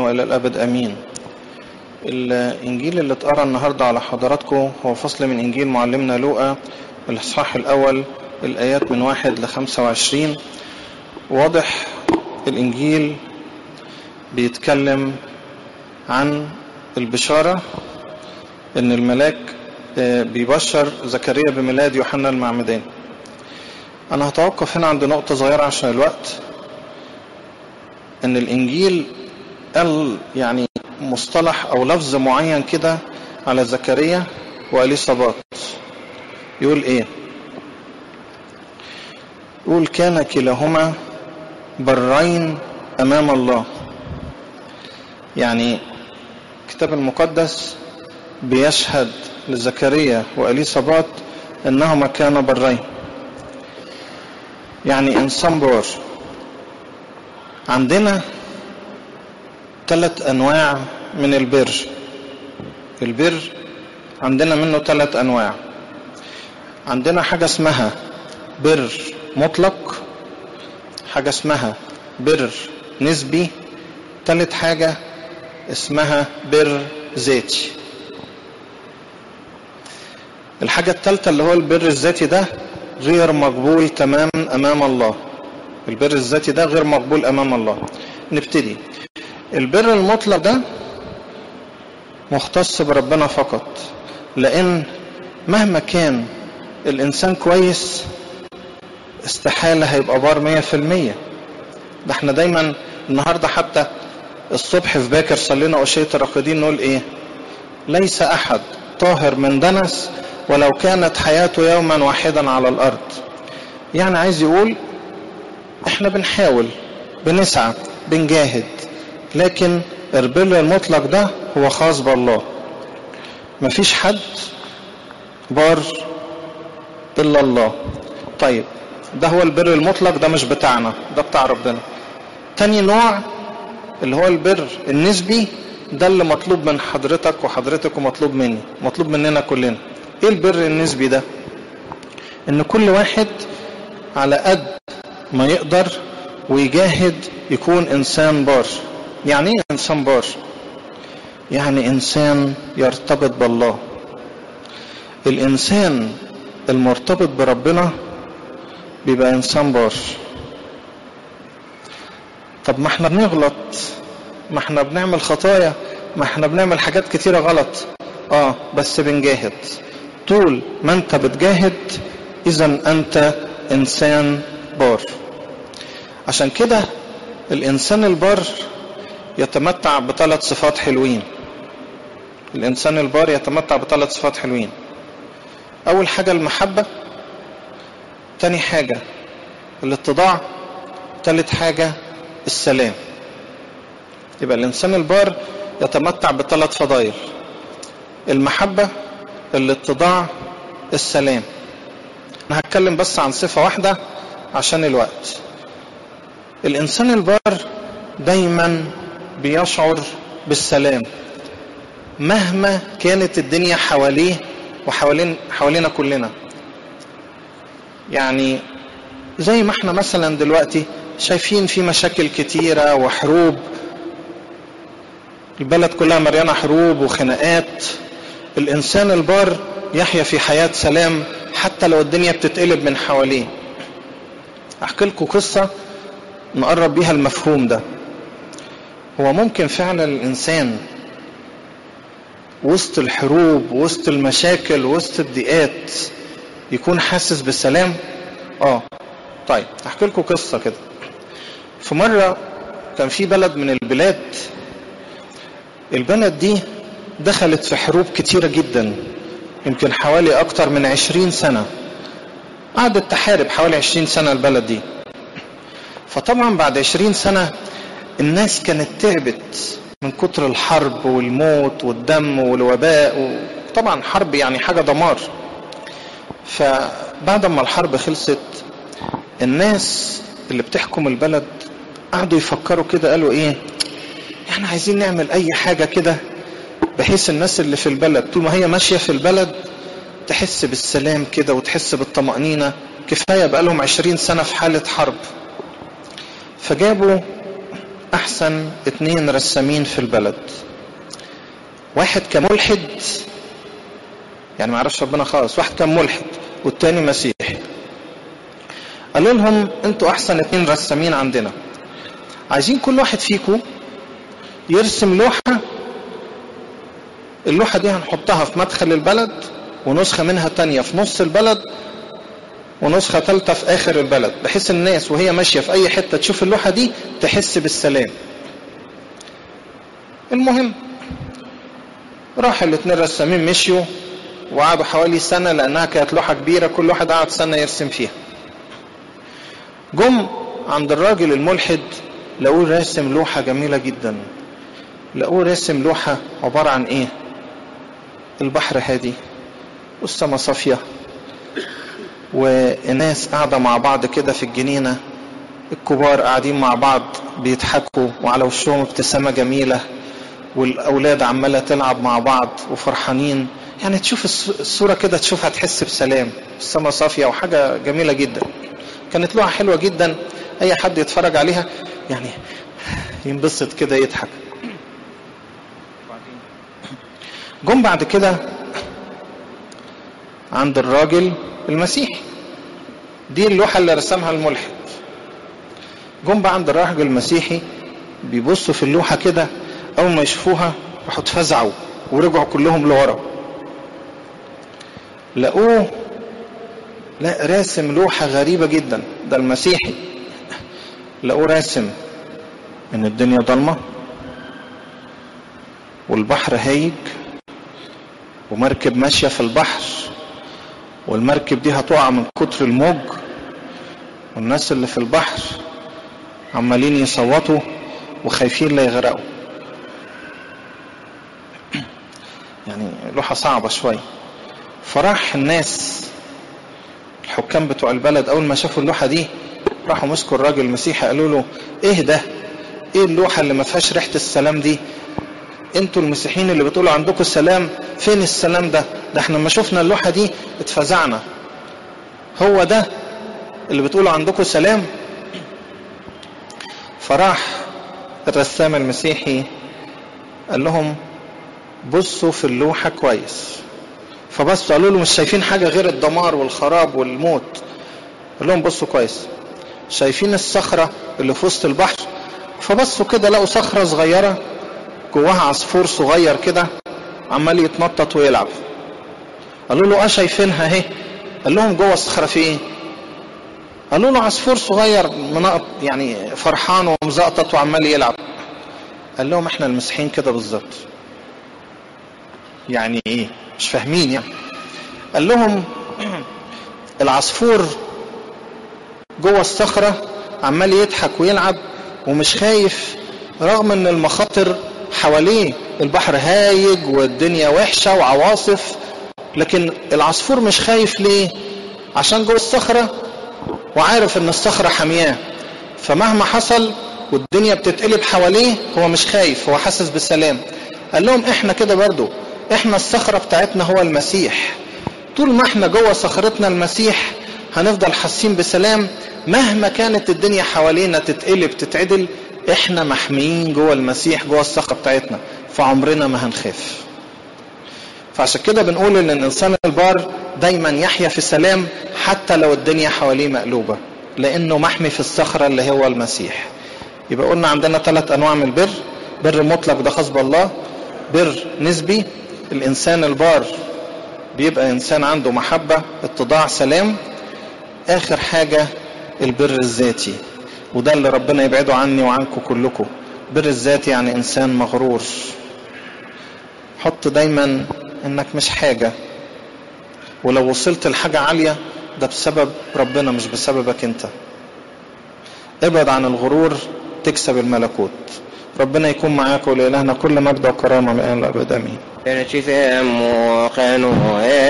وإلى الأبد أمين الإنجيل اللي اتقرأ النهاردة على حضراتكم هو فصل من إنجيل معلمنا لوقا الإصحاح الأول الآيات من واحد لخمسة وعشرين واضح الإنجيل بيتكلم عن البشارة إن الملاك بيبشر زكريا بميلاد يوحنا المعمدان أنا هتوقف هنا عند نقطة صغيرة عشان الوقت إن الإنجيل قال يعني مصطلح أو لفظ معين كده على زكريا وأليصابات يقول إيه؟ يقول كان كلاهما برين أمام الله يعني الكتاب المقدس بيشهد لزكريا وأليصابات أنهما كانا برين يعني إنسان بار عندنا ثلاث أنواع من البر البر عندنا منه ثلاث أنواع عندنا حاجة اسمها بر مطلق حاجة اسمها بر نسبي ثالث حاجة اسمها بر ذاتي الحاجة الثالثة اللي هو البر الذاتي ده غير مقبول تماما أمام الله البر الذاتي ده غير مقبول أمام الله نبتدي البر المطلق ده مختص بربنا فقط لأن مهما كان الإنسان كويس استحالة هيبقى بار مية في المية ده احنا دايما النهاردة حتى الصبح في باكر صلينا أشية الراقدين نقول ايه ليس أحد طاهر من دنس ولو كانت حياته يوما واحدا على الأرض يعني عايز يقول احنا بنحاول بنسعى بنجاهد لكن البر المطلق ده هو خاص بالله مفيش حد بار إلا الله طيب ده هو البر المطلق ده مش بتاعنا ده بتاع ربنا تاني نوع اللي هو البر النسبي ده اللي مطلوب من حضرتك وحضرتك ومطلوب مني مطلوب مننا كلنا ايه البر النسبي ده ان كل واحد على قد ما يقدر ويجاهد يكون انسان بار يعني ايه انسان بار يعني انسان يرتبط بالله الانسان المرتبط بربنا بيبقى انسان بار طب ما احنا بنغلط ما احنا بنعمل خطايا ما احنا بنعمل حاجات كتيرة غلط اه بس بنجاهد طول ما انت بتجاهد اذا انت انسان بار عشان كده الانسان البار يتمتع بثلاث صفات حلوين الانسان البار يتمتع بثلاث صفات حلوين اول حاجة المحبة تاني حاجة الاتضاع تالت حاجة السلام يبقى الانسان البار يتمتع بثلاث فضائل المحبة الاتضاع السلام انا هتكلم بس عن صفة واحدة عشان الوقت الانسان البار دايما بيشعر بالسلام مهما كانت الدنيا حواليه وحوالين حوالينا كلنا يعني زي ما احنا مثلا دلوقتي شايفين في مشاكل كتيرة وحروب البلد كلها مليانة حروب وخناقات الإنسان البار يحيا في حياة سلام حتى لو الدنيا بتتقلب من حواليه أحكي لكم قصة نقرب بيها المفهوم ده هو ممكن فعلا الإنسان وسط الحروب وسط المشاكل وسط الضيقات يكون حاسس بالسلام اه طيب احكي لكم قصه كده في مره كان في بلد من البلاد البلد دي دخلت في حروب كتيره جدا يمكن حوالي اكتر من عشرين سنه قعدت تحارب حوالي عشرين سنه البلد دي فطبعا بعد عشرين سنه الناس كانت تعبت من كتر الحرب والموت والدم والوباء طبعا حرب يعني حاجه دمار فبعد ما الحرب خلصت الناس اللي بتحكم البلد قعدوا يفكروا كده قالوا ايه احنا عايزين نعمل اي حاجة كده بحيث الناس اللي في البلد طول ما هي ماشية في البلد تحس بالسلام كده وتحس بالطمأنينة كفاية بقالهم عشرين سنة في حالة حرب فجابوا احسن اتنين رسامين في البلد واحد كان ملحد يعني ما يعرفش ربنا خالص واحد كان ملحد والتاني مسيحي قالوا لهم انتوا احسن اتنين رسامين عندنا عايزين كل واحد فيكم يرسم لوحة اللوحة دي هنحطها في مدخل البلد ونسخة منها تانية في نص البلد ونسخة ثالثة في آخر البلد بحيث الناس وهي ماشية في أي حتة تشوف اللوحة دي تحس بالسلام المهم راح الاتنين رسامين مشيوا وقعدوا حوالي سنة لأنها كانت لوحة كبيرة كل واحد قعد سنة يرسم فيها جم عند الراجل الملحد لقوه راسم لوحة جميلة جدا لقوه راسم لوحة عبارة عن ايه البحر هادي والسما صافية والناس قاعدة مع بعض كده في الجنينة الكبار قاعدين مع بعض بيضحكوا وعلى وشهم ابتسامة جميلة والأولاد عمالة تلعب مع بعض وفرحانين يعني تشوف الصورة كده تشوفها تحس بسلام السما صافية وحاجة جميلة جدا كانت لوحة حلوة جدا أي حد يتفرج عليها يعني ينبسط كده يضحك جم بعد كده عند الراجل المسيحي دي اللوحة اللي رسمها الملحد جم بقى عند الراجل المسيحي بيبصوا في اللوحة كده أول ما يشوفوها راحوا اتفزعوا ورجعوا كلهم لورا لقوه لا راسم لوحة غريبة جدا ده المسيحي لقوه راسم ان الدنيا ضلمة والبحر هايج ومركب ماشية في البحر والمركب دي هتقع من كتر الموج والناس اللي في البحر عمالين يصوتوا وخايفين لا يغرقوا يعني لوحة صعبة شوية فراح الناس الحكام بتوع البلد اول ما شافوا اللوحة دي راحوا مسكوا الراجل المسيحي قالوا له ايه ده ايه اللوحة اللي ما فيهاش ريحة السلام دي انتوا المسيحيين اللي بتقولوا عندكم السلام فين السلام ده ده احنا لما شفنا اللوحة دي اتفزعنا هو ده اللي بتقولوا عندكم سلام فراح الرسام المسيحي قال لهم بصوا في اللوحة كويس فبصوا قالوا له مش شايفين حاجة غير الدمار والخراب والموت قال لهم بصوا كويس شايفين الصخرة اللي في وسط البحر فبصوا كده لقوا صخرة صغيرة جواها عصفور صغير كده عمال يتنطط ويلعب قالوا له اه شايفينها اهي قال لهم جوه الصخرة في ايه قالوا له عصفور صغير منقط يعني فرحان ومزقطط وعمال يلعب قال لهم احنا المسيحيين كده بالظبط يعني ايه مش فاهمين يعني قال لهم العصفور جوه الصخرة عمال يضحك ويلعب ومش خايف رغم ان المخاطر حواليه البحر هايج والدنيا وحشة وعواصف لكن العصفور مش خايف ليه عشان جوه الصخرة وعارف ان الصخرة حمياه فمهما حصل والدنيا بتتقلب حواليه هو مش خايف هو حاسس بالسلام قال لهم احنا كده برضو احنا الصخرة بتاعتنا هو المسيح طول ما احنا جوه صخرتنا المسيح هنفضل حاسين بسلام مهما كانت الدنيا حوالينا تتقلب تتعدل احنا محميين جوه المسيح جوه الصخرة بتاعتنا فعمرنا ما هنخاف فعشان كده بنقول ان الانسان البار دايما يحيا في سلام حتى لو الدنيا حواليه مقلوبة لانه محمي في الصخرة اللي هو المسيح يبقى قلنا عندنا ثلاث انواع من البر بر مطلق ده خاص بالله بر نسبي الانسان البار بيبقى انسان عنده محبة اتضاع سلام اخر حاجة البر الذاتي وده اللي ربنا يبعده عني وعنكم كلكم بر الذاتي يعني انسان مغرور حط دايما انك مش حاجة ولو وصلت لحاجة عالية ده بسبب ربنا مش بسببك انت ابعد عن الغرور تكسب الملكوت ربنا يكون معاك ولإلهنا كل مجد وكرامة من الأبد آمين